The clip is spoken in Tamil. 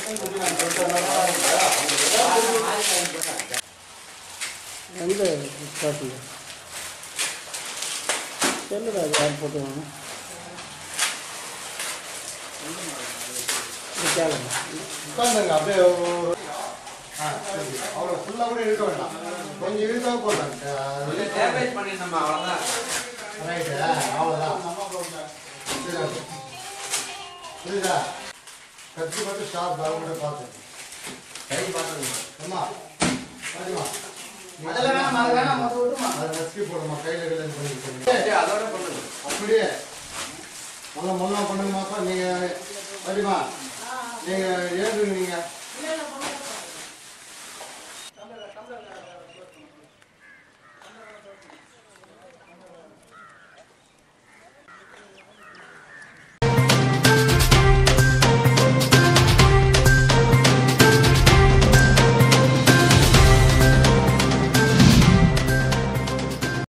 எந்த ஸ்டாப்பில் சொல்லுடா அது யார் போட்டுவாங்க கேளுங்க உட்காந்துங்க அப்படியே ஒரு- ஆ, சரி. அவ்வளோ ஃபுல்லாக கூட இழுக்க வேண்டாம் கொஞ்சம் இழுத்தா போதும் டேமேஜ் பண்ணிருந்தோம் அவ்வளவுதான் ரைட்டு அவ்வளோதான் சரி, ஓகே. புரியுதா கத்தி மட்டும் ஸ்டாப் கூட பார்த்து கை பார்த்துங்க அம்மா பாருமா அதெல்லாம் வேணாம், அது வேணாம், மொத்தம் விட்டுருமா. அதை நசுக்கி போடுமா கையில் கையில் பண்ணிட்டு அதோட பண்ணுங்க அப்படியே முன்ன முன்ன பண்ணுங்க மாத்திரம் நீங்கள் சரிம்மா நீங்கள் ஏறுங்க நீங்கள்